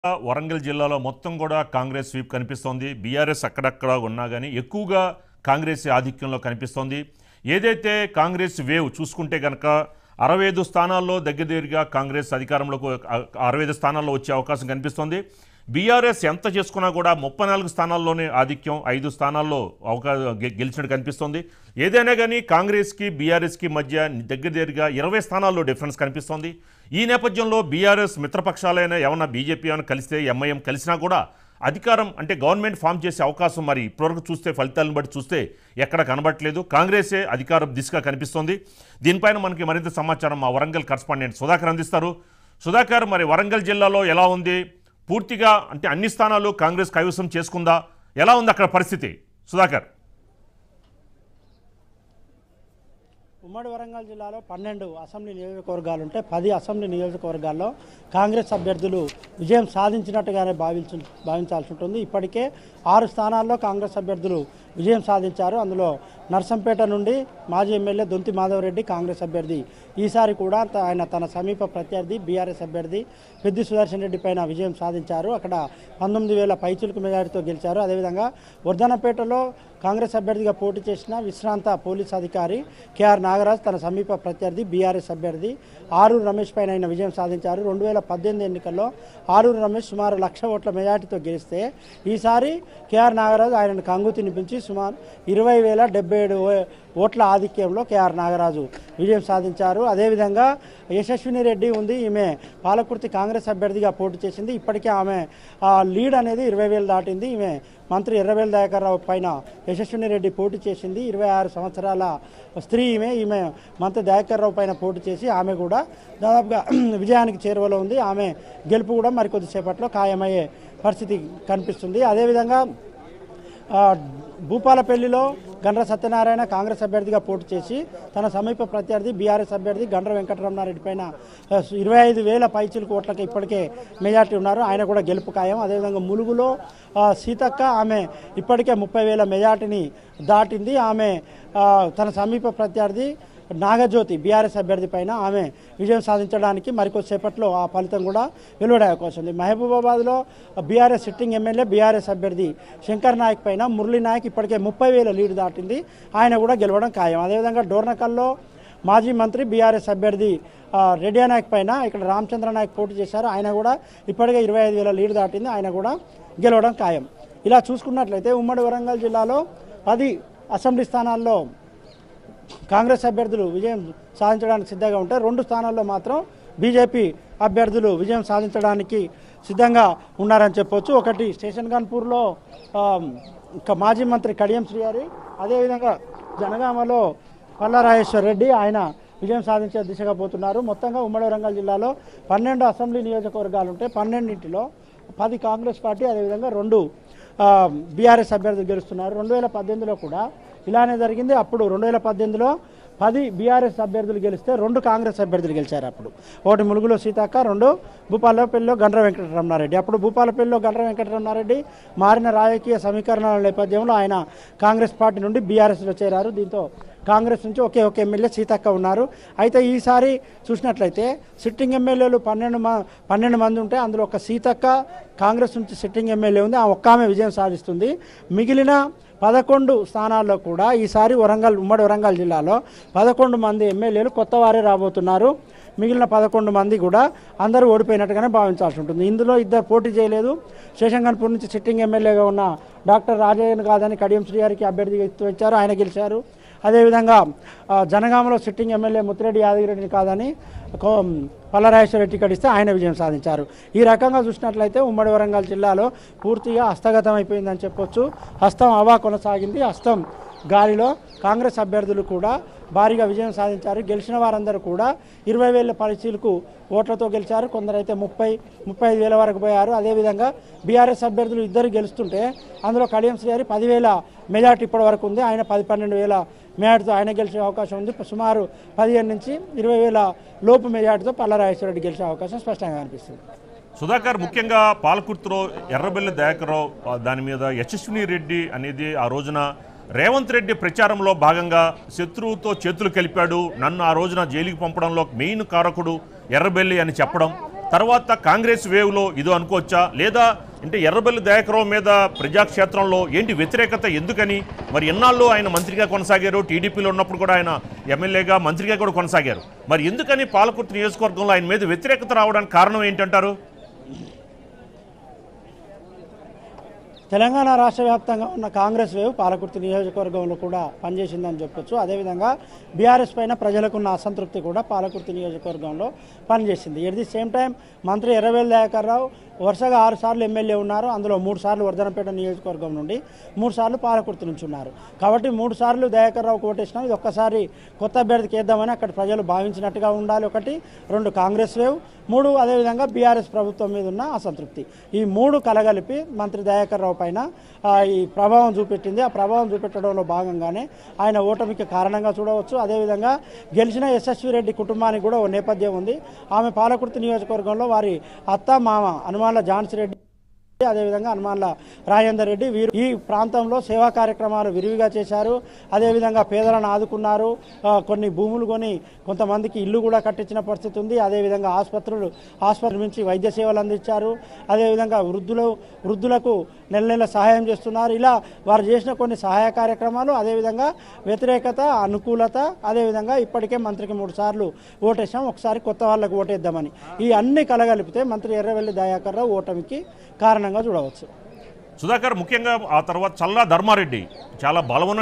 వరంగల్ జిల్లాలో మొత్తం కూడా కాంగ్రెస్ స్వీప్ కనిపిస్తోంది బీఆర్ఎస్ అక్కడక్కడ ఉన్నా కానీ ఎక్కువగా కాంగ్రెస్ ఆధిక్యంలో కనిపిస్తోంది ఏదైతే కాంగ్రెస్ వేవ్ చూసుకుంటే కనుక అరవై ఐదు స్థానాల్లో దగ్గర దగ్గరగా కాంగ్రెస్ అధికారంలోకి అ- అరవై ఐదు స్థానాల్లో వచ్చే అవకాశం కనిపిస్తోంది బీఆర్ఎస్ ఎంత చేసుకున్నా కూడా ముప్పై నాలుగు స్థానాల్లోనే ఆధిక్యం ఐదు స్థానాల్లో అవకాశం గెలిచినట్టు కనిపిస్తోంది ఏదైనా కానీ కాంగ్రెస్కి బీఆర్ఎస్కి మధ్య దగ్గర దగ్గరగా ఇరవై స్థానాల్లో డిఫరెన్స్ కనిపిస్తోంది ఈ నేపథ్యంలో బీఆర్ఎస్ మిత్రపక్షాలైన ఏమన్నా బీజేపీ ఏమైనా కలిస్తే ఎంఐఎం కలిసినా కూడా అధికారం అంటే గవర్నమెంట్ ఫామ్ చేసే అవకాశం మరి ఇప్పటివరకు చూస్తే ఫలితాలను బట్టి చూస్తే ఎక్కడ కనబడట్లేదు కాంగ్రెసే అధికారం దిశగా కనిపిస్తోంది దీనిపైన మనకి మరింత సమాచారం మా వరంగల్ కరస్పాండెంట్ సుధాకర్ అందిస్తారు సుధాకర్ మరి వరంగల్ జిల్లాలో ఎలా ఉంది పూర్తిగా అంటే అన్ని స్థానాలు కాంగ్రెస్ కైవసం చేసుకుందా ఎలా ఉంది అక్కడ పరిస్థితి సుధాకర్ ఉమ్మడి వరంగల్ జిల్లాలో పన్నెండు అసెంబ్లీ నియోజకవర్గాలు ఉంటే పది అసెంబ్లీ నియోజకవర్గాల్లో కాంగ్రెస్ అభ్యర్థులు విజయం సాధించినట్టుగానే భావించు భావించాల్సి ఉంటుంది ఇప్పటికే ఆరు స్థానాల్లో కాంగ్రెస్ అభ్యర్థులు విజయం సాధించారు అందులో నర్సంపేట నుండి మాజీ ఎమ్మెల్యే దొంతి మాధవరెడ్డి కాంగ్రెస్ అభ్యర్థి ఈసారి కూడా త- ఆయన తన సమీప ప్రత్యర్థి బీఆర్ఎస్ అభ్యర్థి పెద్ది సుదర్శన్ రెడ్డి పైన విజయం సాధించారు అక్కడ పంతొమ్మిది వేల పైచులకు మెజారిటీతో గెలిచారు అదేవిధంగా వర్ధనపేటలో కాంగ్రెస్ అభ్యర్థిగా పోటీ చేసిన విశ్రాంత పోలీస్ అధికారి కేఆర్ నాగరాజ్ తన సమీప ప్రత్యర్థి బీఆర్ఎస్ అభ్యర్థి ఆరూరు రమేష్ పైన ఆయన విజయం సాధించారు రెండు వేల పద్దెనిమిది ఎన్నికల్లో ఆరూరు రమేష్ సుమారు లక్ష ఓట్ల మెజార్టీతో గెలిస్తే ఈసారి కేఆర్ నాగరాజు ఆయనను కంగు తినిపించి సుమారు ఇరవై వేల డెబ్బై ఏడు ఓ- ఓట్ల ఆధిక్యంలో కేఆర్ నాగరాజు విజయం సాధించారు అదేవిధంగా యశస్విని రెడ్డి ఉంది ఈమె పాలకుర్తి కాంగ్రెస్ అభ్యర్థిగా పోటీ చేసింది ఇప్పటికే ఆమె ఆ, లీడ్ అనేది ఇరవై వేలు దాటింది ఈమె మంత్రి ఎర్రవేల దయాకర్ రావు పైన యశస్విని రెడ్డి పోటీ చేసింది ఇరవై ఆరు సంవత్సరాల స్త్రీ ఈమె ఈమె మంత్రి దయాకర్ రావు పైన పోటీ చేసి ఆమె కూడా దాదాపుగా విజయానికి చేరువలో ఉంది ఆమె గెలుపు కూడా మరికొద్దిసేపట్లో ఖాయమయ్యే పరిస్థితి కనిపిస్తుంది అదేవిధంగా ఆ, భూపాలపల్లిలో గండ్ర సత్యనారాయణ కాంగ్రెస్ అభ్యర్థిగా పోటీ చేసి తన సమీప ప్రత్యర్థి బీఆర్ఎస్ అభ్యర్థి గండ్ర వెంకటరమణారెడ్డి పైన ఆ, ఇరవై ఐదు వేల పైచిలకు ఓట్లకి ఇప్పటికే మెజార్టీ ఉన్నారు ఆయన కూడా గెలుపు ఖాయం అదేవిధంగా ములుగులో ఆ, సీతక్క ఆమె ఇప్పటికే ముప్పై వేల మెజార్టీని దాటింది ఆమె ఆ, తన సమీప ప్రత్యర్థి నాగజ్యోతి బీఆర్ఎస్ అభ్యర్థి పైన ఆమె విజయం సాధించడానికి మరికొద్దిసేపట్లో ఆ ఫలితం కూడా వెలువడే అవకాశం ఉంది మహబూబాబాద్లో బీఆర్ఎస్ సిట్టింగ్ ఎమ్మెల్యే బీఆర్ఎస్ అభ్యర్థి శంకర్ నాయక్ పైన మురళీ నాయక్ ఇప్పటికే ముప్పై వేల లీడ్ దాటింది ఆయన కూడా గెలవడం ఖాయం అదేవిధంగా డోర్నకల్లో మాజీ మంత్రి బీఆర్ఎస్ అభ్యర్థి ఆ, రెడ్డి నాయక్ పైన ఇక్కడ రామచంద్ర నాయక్ పోటీ చేశారు ఆయన కూడా ఇప్పటికే ఇరవై ఐదు వేల లీడ్ దాటింది ఆయన కూడా గెలవడం ఖాయం ఇలా చూసుకున్నట్లయితే ఉమ్మడి వరంగల్ జిల్లాలో పది అసెంబ్లీ స్థానాల్లో కాంగ్రెస్ అభ్యర్థులు విజయం సాధించడానికి సిద్ధంగా ఉంటే రెండు స్థానాల్లో మాత్రం బీజేపీ అభ్యర్థులు విజయం సాధించడానికి సిద్ధంగా ఉన్నారని చెప్పొచ్చు ఒకటి స్టేషన్ కాన్పూర్లో ఆ, ఇంకా మాజీ మంత్రి కడియం శ్రీహరి అదేవిధంగా జనగామలో పల్లారాజేశ్వర్ రెడ్డి ఆయన విజయం సాధించే దిశగా పోతున్నారు మొత్తంగా ఉమ్మడి వరంగల్ జిల్లాలో పన్నెండు అసెంబ్లీ నియోజకవర్గాలు ఉంటే పన్నెండింటిలో పది కాంగ్రెస్ పార్టీ అదేవిధంగా రెండు బీఆర్ఎస్ అభ్యర్థులు గెలుస్తున్నారు రెండు వేల పద్దెనిమిదిలో కూడా ఇలానే జరిగింది అప్పుడు రెండు వేల పద్దెనిమిదిలో పది బీఆర్ఎస్ అభ్యర్థులు గెలిస్తే రెండు కాంగ్రెస్ అభ్యర్థులు గెలిచారు అప్పుడు ఒకటి ములుగులో సీతాక్క రెండు భూపాలపల్లిలో గండ్ర వెంకటరమణారెడ్డి అప్పుడు భూపాలపల్లిలో గండ్ర వెంకటరమణారెడ్డి మారిన రాజకీయ సమీకరణల నేపథ్యంలో ఆయన కాంగ్రెస్ పార్టీ నుండి బీఆర్ఎస్లో చేరారు దీంతో కాంగ్రెస్ నుంచి ఒకే ఒక ఎమ్మెల్యే సీతక్క ఉన్నారు అయితే ఈసారి చూసినట్లయితే సిట్టింగ్ ఎమ్మెల్యేలు పన్నెండు మ పన్నెండు మంది ఉంటే అందులో ఒక సీతక్క కాంగ్రెస్ నుంచి సిట్టింగ్ ఎమ్మెల్యే ఉంది ఆ ఒక్క ఆమె విజయం సాధిస్తుంది మిగిలిన పదకొండు స్థానాల్లో కూడా ఈసారి వరంగల్ ఉమ్మడి వరంగల్ జిల్లాలో పదకొండు మంది ఎమ్మెల్యేలు కొత్త వారే రాబోతున్నారు మిగిలిన పదకొండు మంది కూడా అందరూ ఓడిపోయినట్టుగానే భావించాల్సి ఉంటుంది ఇందులో ఇద్దరు పోటీ చేయలేదు శేషంగన్పూర్ నుంచి సిట్టింగ్ ఎమ్మెల్యేగా ఉన్న డాక్టర్ రాజయ్యను కాదని కడియం శ్రీగారికి అభ్యర్థిగా ఇచ్చారు ఆయన గెలిచారు అదేవిధంగా ఆ, జనగామలో సిట్టింగ్ ఎమ్మెల్యే ముత్తిరెడ్డి యాదగిరెడ్డిని కాదని కో- పల్లరాజేశ్వర టికెట్ ఇస్తే ఆయన విజయం సాధించారు ఈ రకంగా చూసినట్లయితే ఉమ్మడి వరంగల్ జిల్లాలో పూర్తిగా హస్తగతం అయిపోయిందని చెప్పొచ్చు హస్తం అవా కొనసాగింది హస్తం గాలిలో కాంగ్రెస్ అభ్యర్థులు కూడా భారీగా విజయం సాధించారు గెలిచిన వారందరూ కూడా ఇరవై వేల పరిచీలకు ఓట్లతో గెలిచారు కొందరైతే ముప్పై ముప్పై ఐదు వేల వరకు పోయారు అదేవిధంగా బీఆర్ఎస్ అభ్యర్థులు ఇద్దరు గెలుస్తుంటే అందులో కడియం శ్రీహరి పదివేల మెజార్టీ ఇప్పటి వరకు ఉంది ఆయన పది పన్నెండు వేల మెజార్టీతో ఆయన గెలిచే అవకాశం ఉంది సుమారు పదిహేను నుంచి ఇరవై వేల లోపు మెజార్టీతో పల్లరాజేశ్వరరెడ్డి గెలిచే అవకాశం స్పష్టంగా కనిపిస్తుంది సుధాకర్ ముఖ్యంగా పాలకుర్తిలో ఎర్రబెల్లి దయాకర్రావు ఆ, దాని మీద యశస్విని రెడ్డి అనేది ఆ రోజున రేవంత్ రెడ్డి ప్రచారంలో భాగంగా శత్రువుతో చేతులు కలిపాడు నన్ను ఆ రోజున జైలుకి పంపడంలో మెయిన్ కారకుడు ఎర్రబెల్లి అని చెప్పడం తర్వాత కాంగ్రెస్ వేవ్లో ఇదో అనుకోవచ్చా లేదా అంటే ఎర్రబెల్లి దయాకరావు మీద ప్రజాక్షేత్రంలో ఏంటి వ్యతిరేకత ఎందుకని మరి ఎన్నాళ్ళు ఆయన మంత్రిగా కొనసాగారు టీడీపీలో ఉన్నప్పుడు కూడా ఆయన ఎమ్మెల్యేగా మంత్రిగా కూడా కొనసాగారు మరి ఎందుకని పాలకుర్తి నియోజకవర్గంలో ఆయన మీద వ్యతిరేకత రావడానికి కారణం ఏంటంటారు తెలంగాణ రాష్ట్ర వ్యాప్తంగా ఉన్న కాంగ్రెస్ వేవ్ పాలకుర్తి నియోజకవర్గంలో కూడా పనిచేసిందని చెప్పొచ్చు అదేవిధంగా బీఆర్ఎస్ పైన ప్రజలకున్న అసంతృప్తి కూడా పాలకుర్తి నియోజకవర్గంలో పనిచేసింది ఎట్ ది సేమ్ టైం మంత్రి ఎర్రవేల్ దయాకర్ రావు వరుసగా ఆరు సార్లు ఎమ్మెల్యే ఉన్నారు అందులో మూడు సార్లు వర్ధనపేట నియోజకవర్గం నుండి మూడు సార్లు పాలకుర్తి నుంచి ఉన్నారు కాబట్టి మూడు సార్లు దయాకర్ రావు కోటేసినాం ఇది ఒక్కసారి కొత్త అభ్యర్థికి వేద్దామని అక్కడ ప్రజలు భావించినట్టుగా ఉండాలి ఒకటి రెండు కాంగ్రెస్ వేవ్ మూడు అదేవిధంగా బీఆర్ఎస్ ప్రభుత్వం మీద ఉన్న అసంతృప్తి ఈ మూడు కలగలిపి మంత్రి దయాకర్ రావు పైన ఆ, ఈ ప్రభావం చూపెట్టింది ఆ ప్రభావం చూపెట్టడంలో భాగంగానే ఆయన ఓటమికి కారణంగా చూడవచ్చు అదేవిధంగా గెలిచిన యశస్వి రెడ్డి కుటుంబానికి కూడా ఓ నేపథ్యం ఉంది ఆమె పాలకుర్తి నియోజకవర్గంలో వారి అత్త మామ హనుమాన్ల ఝాన్సీ రెడ్డి అదేవిధంగా హనుమాన్ల రాజేందర్ రెడ్డి వీరు ఈ ప్రాంతంలో సేవా కార్యక్రమాలు విరివిగా చేశారు అదేవిధంగా పేదలను ఆదుకున్నారు ఆ, కొన్ని భూములు కొని కొంతమందికి ఇల్లు కూడా కట్టించిన పరిస్థితి ఉంది అదేవిధంగా ఆసుపత్రులు ఆసుపత్రి నుంచి వైద్య సేవలు అందించారు అదేవిధంగా వృద్ధులు వృద్ధులకు నెల నెల సహాయం చేస్తున్నారు ఇలా వారు చేసిన కొన్ని సహాయ కార్యక్రమాలు అదేవిధంగా వ్యతిరేకత అనుకూలత అదేవిధంగా ఇప్పటికే మంత్రికి మూడు సార్లు ఓటేసాం ఒకసారి కొత్త వాళ్ళకు ఓటేద్దామని ఈ అన్ని కలగలిపితే మంత్రి ఎర్రవెల్లి దయాకర్ రావు ఓటమికి కారణంగా చూడవచ్చు సుధాకర్ ముఖ్యంగా ఆ తర్వాత చల్లా ధర్మారెడ్డి చాలా బలమున్న